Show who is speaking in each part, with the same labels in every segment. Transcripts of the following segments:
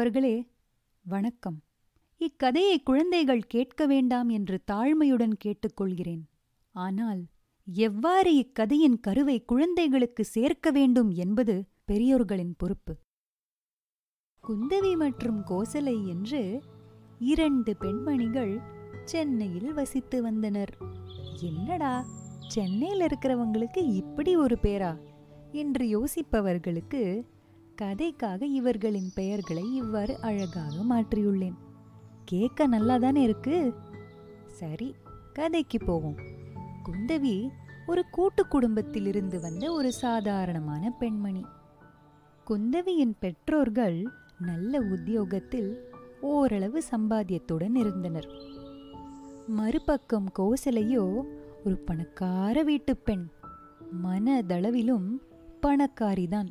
Speaker 1: அவர்களே வணக்கம் இக்கதையை குழந்தைகள் கேட்க வேண்டாம் என்று தாழ்மையுடன் கேட்டுக்கொள்கிறேன் ஆனால் எவ்வாறு இக்கதையின் கருவை குழந்தைகளுக்கு சேர்க்க வேண்டும் என்பது பெரியோர்களின் பொறுப்பு குந்தவி மற்றும் கோசலை என்று இரண்டு பெண்மணிகள் சென்னையில் வசித்து வந்தனர் என்னடா சென்னையில் இருக்கிறவங்களுக்கு இப்படி ஒரு பேரா என்று யோசிப்பவர்களுக்கு கதைக்காக இவர்களின் பெயர்களை இவ்வாறு அழகாக மாற்றியுள்ளேன் கேட்க நல்லா தானே இருக்கு சரி கதைக்கு போவோம் குந்தவி ஒரு கூட்டு குடும்பத்திலிருந்து வந்த ஒரு சாதாரணமான பெண்மணி குந்தவியின் பெற்றோர்கள் நல்ல உத்தியோகத்தில் ஓரளவு சம்பாத்தியத்துடன் இருந்தனர் மறுபக்கம் கோசலையோ ஒரு பணக்கார வீட்டுப் பெண் மனதளவிலும் பணக்காரிதான்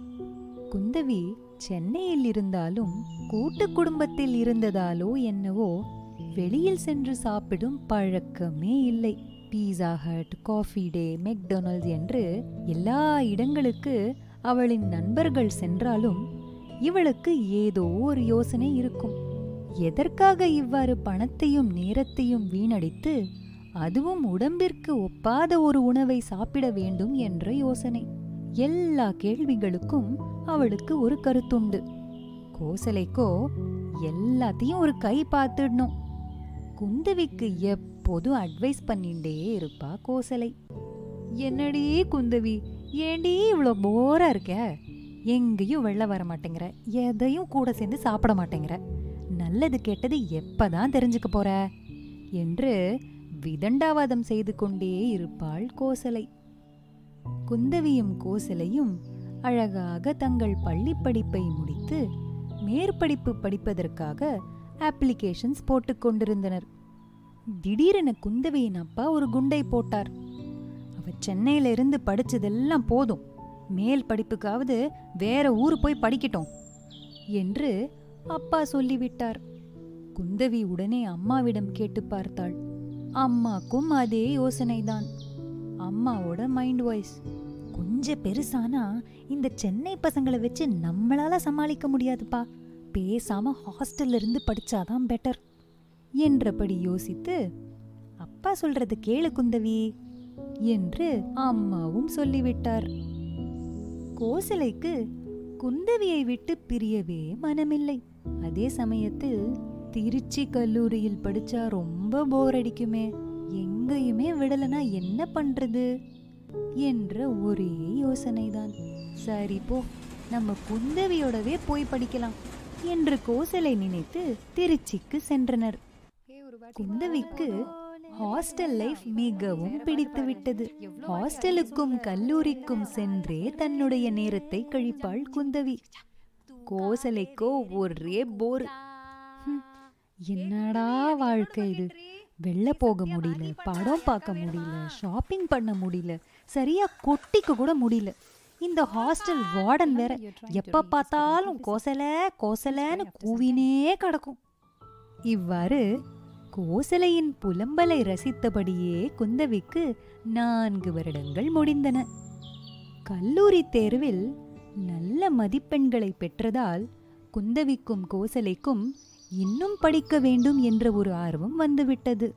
Speaker 1: குந்தவி சென்னையில் இருந்தாலும் கூட்டு குடும்பத்தில் இருந்ததாலோ என்னவோ வெளியில் சென்று சாப்பிடும் பழக்கமே இல்லை Pizza Hut Coffee Day McDonald's என்று எல்லா இடங்களுக்கு அவளின் நண்பர்கள் சென்றாலும் இவளுக்கு ஏதோ ஒரு யோசனை இருக்கும் எதற்காக இவ்வாறு பணத்தையும் நேரத்தையும் வீணடித்து அதுவும் உடம்பிற்கு ஒப்பாத ஒரு உணவை சாப்பிட வேண்டும் என்ற யோசனை எல்லா கேள்விகளுக்கும் அவளுக்கு ஒரு கருத்துண்டு கோசலைக்கோ எல்லாத்தையும் ஒரு கை பார்த்துடணும் குந்தவிக்கு எப்போதும் அட்வைஸ் பண்ணிண்டே இருப்பா கோசலை என்னடி குந்தவி ஏண்டி இவ்வளோ போரா இருக்க எங்கேயும் வெளில வர மாட்டேங்கிற எதையும் கூட சேர்ந்து சாப்பிட மாட்டேங்கிற நல்லது கெட்டது எப்பதான் தெரிஞ்சுக்க போற என்று விதண்டாவாதம் செய்து கொண்டே இருப்பாள் கோசலை குந்தவியும் கோசலையும் அழகாக தங்கள் பள்ளி படிப்பை முடித்து மேற்படிப்பு படிப்பதற்காக அப்ளிகேஷன்ஸ் போட்டுக் கொண்டிருந்தனர் திடீரென குந்தவியின் அப்பா ஒரு குண்டை போட்டார் அவ சென்னையில இருந்து படிச்சதெல்லாம் போதும் மேல் படிப்புக்காவது வேற ஊர் போய் படிக்கட்டும் என்று அப்பா சொல்லிவிட்டார் குந்தவி உடனே அம்மாவிடம் கேட்டு பார்த்தாள் அம்மாக்கும் அதே யோசனைதான் அம்மாவோட மைண்ட் வாய்ஸ் கொஞ்சம் பெருசானா இந்த சென்னை பசங்களை வச்சு நம்மளால சமாளிக்க முடியாதுப்பா பேசாம ஹாஸ்டல்ல இருந்து படிச்சாதான் பெட்டர் என்றபடி யோசித்து அப்பா சொல்றது கேளு குந்தவி என்று அம்மாவும் சொல்லிவிட்டார் கோசலைக்கு குந்தவியை விட்டு பிரியவே மனமில்லை அதே சமயத்தில் திருச்சி கல்லூரியில் படிச்சா ரொம்ப போர் அடிக்குமே எங்கேயுமே விடலனா என்ன பண்றது என்ற ஒரே யோசனைதான் சரி போ நம்ம குந்தவியோடவே போய் படிக்கலாம் என்று கோசலை நினைத்து திருச்சிக்கு சென்றனர் குந்தவிக்கு ஹாஸ்டல் லைஃப் மிகவும் பிடித்து விட்டது ஹாஸ்டலுக்கும் கல்லூரிக்கும் சென்றே தன்னுடைய நேரத்தை கழிப்பாள் குந்தவி கோசலைக்கோ ஒரே போர் ஹம், என்னடா வாழ்க்கை இது வெளில போக முடியல படம் பார்க்க முடியல ஷாப்பிங் பண்ண முடியல சரியா கொட்டிக்க கூட முடியல இந்த ஹாஸ்டல் வார்டன் வேற எப்ப பார்த்தாலும் கோசல கோசலன்னு கூவினே கிடக்கும் இவ்வாறு கோசலையின் புலம்பலை ரசித்தபடியே குந்தவிக்கு நான்கு வருடங்கள் முடிந்தன கல்லூரி தேர்வில் நல்ல மதிப்பெண்களை பெற்றதால் குந்தவிக்கும் கோசலைக்கும் இன்னும் படிக்க வேண்டும் என்ற ஒரு ஆர்வம் வந்துவிட்டது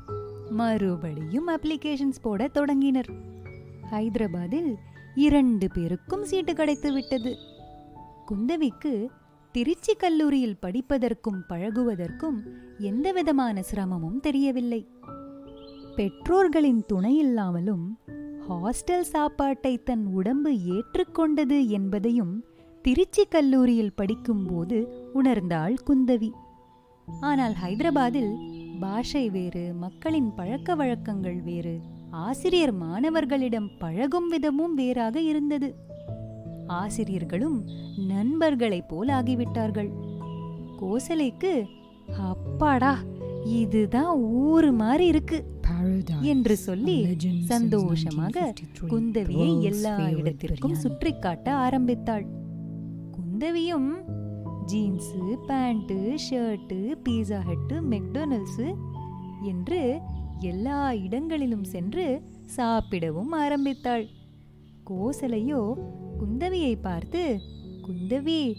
Speaker 1: மறுபடியும் அப்ளிகேஷன்ஸ் போட தொடங்கினர் ஹைதராபாத்தில் இரண்டு பேருக்கும் சீட்டு கிடைத்து விட்டது குந்தவிக்கு திருச்சி கல்லூரியில் படிப்பதற்கும் பழகுவதற்கும் எந்தவிதமான சிரமமும் தெரியவில்லை பெற்றோர்களின் துணையில்லாமலும் ஹாஸ்டல் சாப்பாட்டை தன் உடம்பு ஏற்றுக்கொண்டது என்பதையும் திருச்சி கல்லூரியில் படிக்கும்போது உணர்ந்தாள் குந்தவி ஆனால் ஹைதராபாத்தில் பாஷை வேறு மக்களின் பழக்க வழக்கங்கள் வேறு ஆசிரியர் மாணவர்களிடம் பழகும் விதமும் வேறாக இருந்தது ஆசிரியர்களும் நண்பர்களைப் போல் ஆகிவிட்டார்கள் கோசலைக்கு அப்பாடா இதுதான் ஊரு மாதிரி இருக்கு என்று சொல்லி சந்தோஷமாக குந்தவியை எல்லா இடத்திற்கும் சுற்றி காட்ட ஆரம்பித்தாள் குந்தவியும் jeans pant shirt Pizza Hut McDonald's என்று எல்லா இடங்களிலும் சென்று சாப்பிடவும் ஆரம்பித்தாள் கோசலையோ குந்தவியை பார்த்து குந்தவி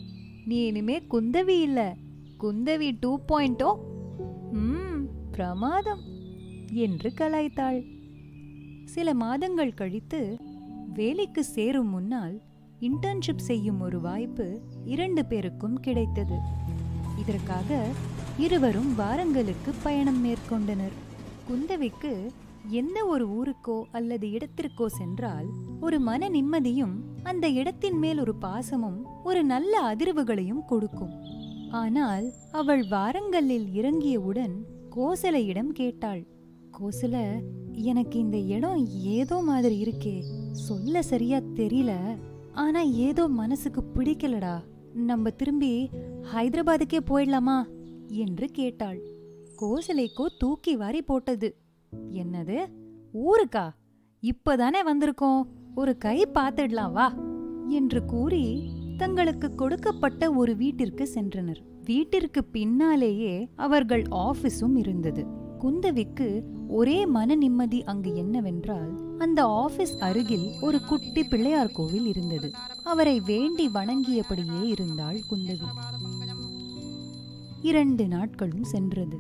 Speaker 1: நீ இனிமே குந்தவி இல்ல குந்தவி டூ பாயிண்டோ ம் பிரமாதம் என்று கலாய்த்தாள் சில மாதங்கள் கழித்து வேலைக்கு சேரும் முன்னால் இன்டர்ன்ஷிப் செய்யும் ஒரு வாய்ப்பு இரண்டு பேருக்கும் கிடைத்தது இதற்காக இருவரும் வாரங்களுக்கு பயணம் மேற்கொண்டனர் குந்தவிக்கு எந்த ஒரு ஊருக்கோ அல்லது இடத்திற்கோ சென்றால் ஒரு மன நிம்மதியும் அந்த இடத்தின் மேல் ஒரு பாசமும் ஒரு நல்ல அதிர்வுகளையும் கொடுக்கும் ஆனால் அவள் வாரங்களில் இறங்கியவுடன் கோசலையிடம் கேட்டாள் கோசல எனக்கு இந்த இடம் ஏதோ மாதிரி இருக்கே சொல்ல சரியா தெரியல ஆனா ஏதோ மனசுக்கு பிடிக்கலடா நம்ம திரும்பி ஹைதராபாத்துக்கே போயிடலாமா என்று கேட்டாள் கோசலைக்கோ தூக்கி வாரி போட்டது என்னது ஊருக்கா இப்பதானே வந்திருக்கோம் ஒரு கை பார்த்துடலாம் வா என்று கூறி தங்களுக்கு கொடுக்கப்பட்ட ஒரு வீட்டிற்கு சென்றனர் வீட்டிற்கு பின்னாலேயே அவர்கள் ஆபீஸும் இருந்தது குந்தவிக்கு ஒரே மன நிம்மதி அங்கு என்னவென்றால் அந்த ஆபீஸ் அருகில் ஒரு குட்டி பிள்ளையார் கோவில் இருந்தது அவரை வேண்டி வணங்கியபடியே இருந்தாள் குந்தவி இரண்டு நாட்களும் சென்றது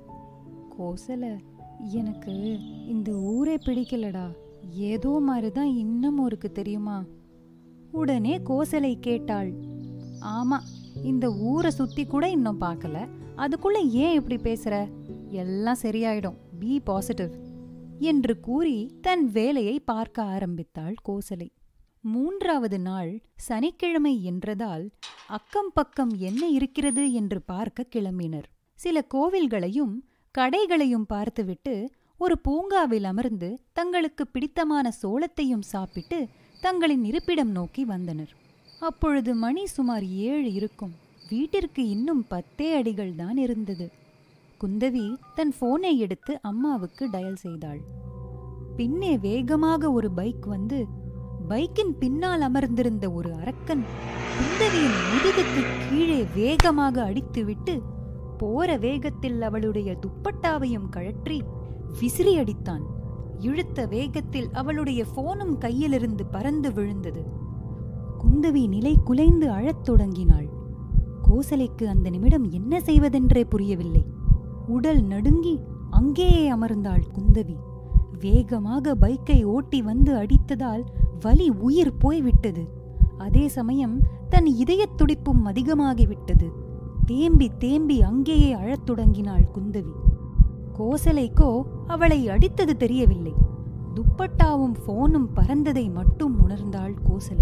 Speaker 1: கோசல எனக்கு இந்த ஊரே பிடிக்கலடா ஏதோ மாதிரிதான் இன்னமும் இருக்கு தெரியுமா உடனே கோசலை கேட்டாள் ஆமா இந்த ஊரை சுத்தி கூட இன்னும் பார்க்கல அதுக்குள்ள ஏன் இப்படி பேசுற எல்லாம் சரியாயிடும் பி பாசிட்டிவ் என்று கூறி தன் வேலையை பார்க்க ஆரம்பித்தாள் கோசலை மூன்றாவது நாள் சனிக்கிழமை என்றதால் அக்கம் பக்கம் என்ன இருக்கிறது என்று பார்க்க கிளம்பினர் சில கோவில்களையும் கடைகளையும் பார்த்துவிட்டு ஒரு பூங்காவில் அமர்ந்து தங்களுக்கு பிடித்தமான சோளத்தையும் சாப்பிட்டு தங்களின் இருப்பிடம் நோக்கி வந்தனர் அப்பொழுது மணி சுமார் ஏழு இருக்கும் வீட்டிற்கு இன்னும் பத்தே அடிகள் தான் இருந்தது குந்தவி தன் போனை எடுத்து அம்மாவுக்கு டயல் செய்தாள் பின்னே வேகமாக ஒரு பைக் வந்து பைக்கின் பின்னால் அமர்ந்திருந்த ஒரு அரக்கன் குந்தவியின் முதுகுக்கு கீழே வேகமாக அடித்துவிட்டு போற வேகத்தில் அவளுடைய துப்பட்டாவையும் கழற்றி விசிறி அடித்தான் இழுத்த வேகத்தில் அவளுடைய போனும் கையிலிருந்து பறந்து விழுந்தது குந்தவி நிலை குலைந்து அழத் தொடங்கினாள் கோசலைக்கு அந்த நிமிடம் என்ன செய்வதென்றே புரியவில்லை உடல் நடுங்கி அங்கேயே அமர்ந்தாள் குந்தவி வேகமாக பைக்கை ஓட்டி வந்து அடித்ததால் வலி உயிர் போய்விட்டது அதே சமயம் தன் இதயத் துடிப்பும் அதிகமாகிவிட்டது தேம்பி தேம்பி அங்கேயே அழத் தொடங்கினாள் குந்தவி கோசலைக்கோ அவளை அடித்தது தெரியவில்லை துப்பட்டாவும் போனும் பறந்ததை மட்டும் உணர்ந்தாள் கோசலை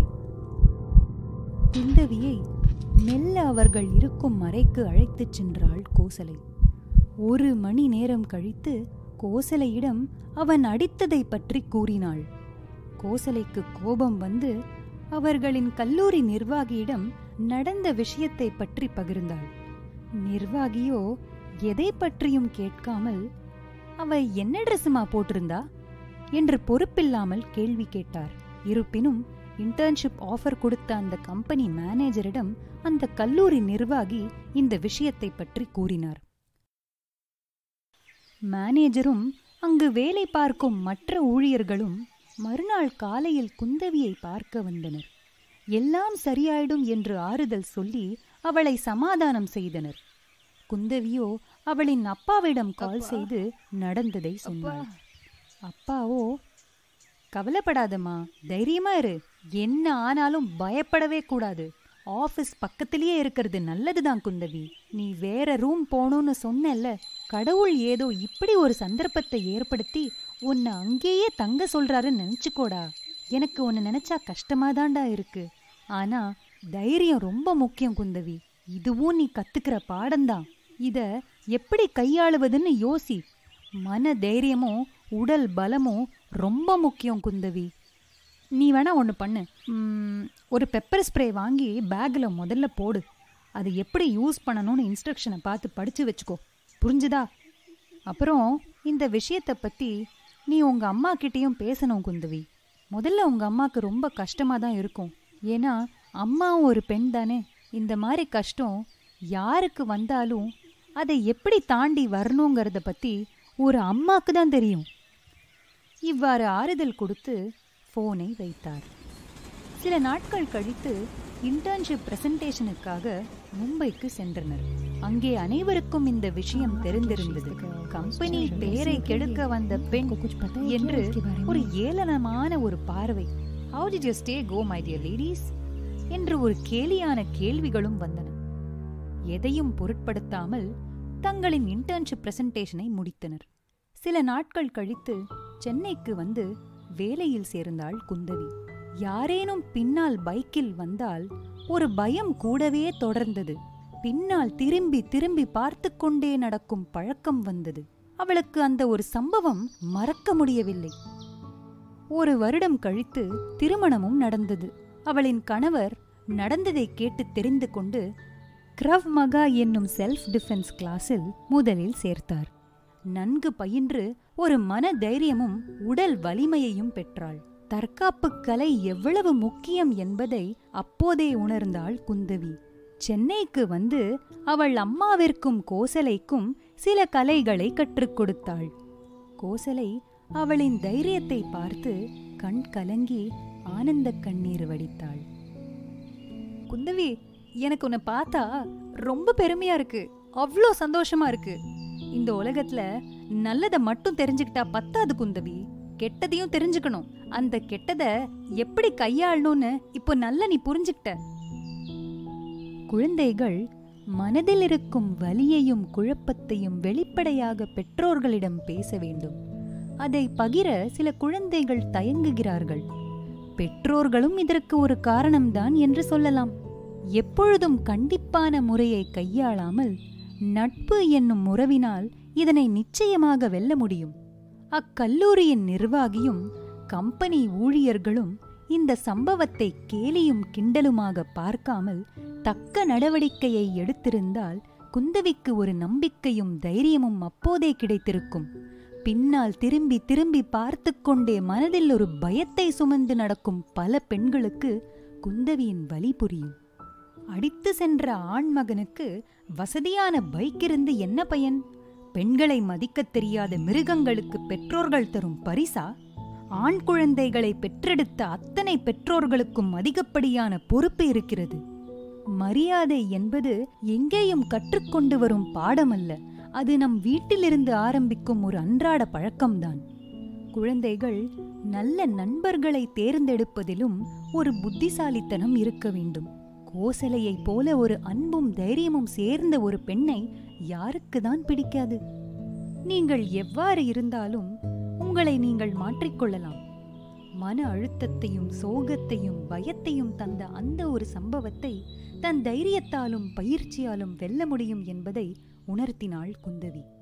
Speaker 1: குந்தவியை மெல்ல அவர்கள் இருக்கும் அறைக்கு அழைத்துச் சென்றாள் கோசலை ஒரு மணி நேரம் கழித்து கோசலையிடம் அவன் அடித்ததை பற்றி கூறினாள் கோசலைக்கு கோபம் வந்து அவர்களின் கல்லூரி நிர்வாகியிடம் நடந்த விஷயத்தை பற்றி பகிர்ந்தாள் நிர்வாகியோ எதை பற்றியும் கேட்காமல் அவ என்ன ட்ரெஸ்ஸுமா போட்டிருந்தா என்று பொறுப்பில்லாமல் கேள்வி கேட்டார் இருப்பினும் இன்டர்ன்ஷிப் ஆஃபர் கொடுத்த அந்த கம்பெனி மேனேஜரிடம் அந்த கல்லூரி நிர்வாகி இந்த விஷயத்தை பற்றி கூறினார் மேனேஜரும் அங்கு வேலை பார்க்கும் மற்ற ஊழியர்களும் மறுநாள் காலையில் குந்தவியை பார்க்க வந்தனர் எல்லாம் சரியாயிடும் என்று ஆறுதல் சொல்லி அவளை சமாதானம் செய்தனர் குந்தவியோ அவளின் அப்பாவிடம் கால் செய்து நடந்ததை சொன்னாள் அப்பாவோ கவலைப்படாதம்மா தைரியமா இரு என்ன ஆனாலும் பயப்படவே கூடாது ஆபீஸ் பக்கத்திலேயே இருக்கிறது நல்லதுதான் குந்தவி நீ வேற ரூம் போகணும்னு சொன்னல்ல கடவுள் ஏதோ இப்படி ஒரு சந்தர்ப்பத்தை ஏற்படுத்தி உன்னை அங்கேயே தங்க சொல்றாருன்னு நினைச்சுக்கோடா எனக்கு உன்னை நினைச்சா கஷ்டமாதான்டா இருக்கு ஆனா தைரியம் ரொம்ப முக்கியம் குந்தவி இதுவும் நீ கத்துக்கிற பாடம்தான் இத எப்படி கையாளுவதுன்னு யோசி மன தைரியமும் உடல் பலமும் ரொம்ப முக்கியம் குந்தவி நீ வேணா ஒன்று பண்ணு ம், ஒரு பெப்பர் ஸ்ப்ரே வாங்கி பேக்கில் முதல்ல போடு அது எப்படி யூஸ் பண்ணணும்னு இன்ஸ்ட்ரக்ஷனை பார்த்து படித்து வச்சுக்கோ புரிஞ்சுதா அப்புறம் இந்த விஷயத்தை பற்றி நீ உங்கள் அம்மா கிட்டேயும் பேசணும் குந்தவி முதல்ல உங்கள் அம்மாவுக்கு ரொம்ப கஷ்டமாக தான் இருக்கும் ஏன்னா அம்மாவும் ஒரு பெண் தானே இந்த மாதிரி கஷ்டம் யாருக்கு வந்தாலும் அதை எப்படி தாண்டி வரணுங்கிறத பற்றி ஒரு அம்மாக்கு தான் தெரியும் இவ்வாறு ஆறுதல் கொடுத்து போனை வைத்தார் சில நாட்கள் கழித்து இன்டர்ன்ஷிப் பிரசன்டேஷனுக்காக மும்பைக்கு சென்றனர் அங்கே அனைவருக்கும் இந்த விஷயம் தெரிந்திருந்தது கம்பெனி பெயரை கெடுக்க வந்த பெண் என்று ஒரு ஏளனமான ஒரு பார்வை how did you stay go my dear ladies என்று ஒரு கேலியான கேள்விகளும் வந்தன எதையும் பொருட்படுத்தாமல் தங்களின் இன்டர்ன்ஷிப் பிரசன்டேஷனை முடித்தனர் சில நாட்கள் கழித்து சென்னைக்கு வந்து வேலையில் சேர்ந்தாள் குந்தவி யாரேனும் பின்னால் பைக்கில் வந்தால் ஒரு பயம் கூடவே தொடர்ந்தது பின்னால் திரும்பி திரும்பி பார்த்து கொண்டே நடக்கும் பழக்கம் வந்தது அவளுக்கு அந்த ஒரு சம்பவம் மறக்க முடியவில்லை ஒரு வருடம் கழித்து திருமணமும் நடந்தது அவளின் கணவர் நடந்ததை கேட்டு தெரிந்து கொண்டு கிரவ் மகா என்னும் செல்ஃப் டிஃபென்ஸ் கிளாஸில் முதலில் சேர்த்தார் நன்கு பயின்று ஒரு மன தைரியமும் உடல் வலிமையையும் பெற்றாள் தற்காப்பு கலை எவ்வளவு முக்கியம் என்பதை அப்போதே உணர்ந்தாள் குந்தவி சென்னைக்கு வந்து அவள் அம்மாவிற்கும் கோசலைக்கும் சில கலைகளை கற்றுக் கொடுத்தாள் கோசலை அவளின் தைரியத்தை பார்த்து கண் கலங்கி ஆனந்த கண்ணீர் வடித்தாள் குந்தவி எனக்கு உன்னை பார்த்தா ரொம்ப பெருமையா இருக்கு அவ்வளோ சந்தோஷமா இருக்கு இந்த உலகத்துல நல்லதை மட்டும் தெரிஞ்சுக்கிட்டா பத்தாது குந்தவி கெட்டதையும் தெரிஞ்சுக்கணும் அந்த கெட்டத எப்படி கையாளணும்னு இப்போ நல்லா நீ புரிஞ்சுக்கிட்ட குழந்தைகள் மனதில் இருக்கும் வலியையும் குழப்பத்தையும் வெளிப்படையாக பெற்றோர்களிடம் பேச வேண்டும் அதை பகிர சில குழந்தைகள் தயங்குகிறார்கள் பெற்றோர்களும் இதற்கு ஒரு காரணம்தான் என்று சொல்லலாம் எப்பொழுதும் கண்டிப்பான முறையை கையாளாமல் நட்பு என்னும் உறவினால் இதனை நிச்சயமாக வெல்ல முடியும் அக்கல்லூரியின் நிர்வாகியும் கம்பெனி ஊழியர்களும் இந்த சம்பவத்தை கேலியும் கிண்டலுமாக பார்க்காமல் தக்க நடவடிக்கையை எடுத்திருந்தால் குந்தவிக்கு ஒரு நம்பிக்கையும் தைரியமும் அப்போதே கிடைத்திருக்கும் பின்னால் திரும்பி திரும்பி பார்த்து கொண்டே மனதில் ஒரு பயத்தை சுமந்து நடக்கும் பல பெண்களுக்கு குந்தவியின் வலி புரியும் அடித்து சென்ற ஆண்மகனுக்கு வசதியான பைக் இருந்து என்ன பயன் பெண்களை மதிக்கத் தெரியாத மிருகங்களுக்கு பெற்றோர்கள் தரும் பரிசா ஆண் குழந்தைகளை பெற்றெடுத்த அத்தனை பெற்றோர்களுக்கும் அதிகப்படியான பொறுப்பு இருக்கிறது மரியாதை என்பது எங்கேயும் கற்றுக்கொண்டு வரும் பாடமல்ல அது நம் வீட்டிலிருந்து ஆரம்பிக்கும் ஒரு அன்றாட பழக்கம்தான் குழந்தைகள் நல்ல நண்பர்களை தேர்ந்தெடுப்பதிலும் ஒரு புத்திசாலித்தனம் இருக்க வேண்டும் கோசலையைப் போல ஒரு அன்பும் தைரியமும் சேர்ந்த ஒரு பெண்ணை யாருக்குதான் பிடிக்காது நீங்கள் எவ்வாறு இருந்தாலும் உங்களை நீங்கள் மாற்றிக்கொள்ளலாம் மன அழுத்தத்தையும் சோகத்தையும் பயத்தையும் தந்த அந்த ஒரு சம்பவத்தை தன் தைரியத்தாலும் பயிற்சியாலும் வெல்ல முடியும் என்பதை உணர்த்தினாள் குந்தவி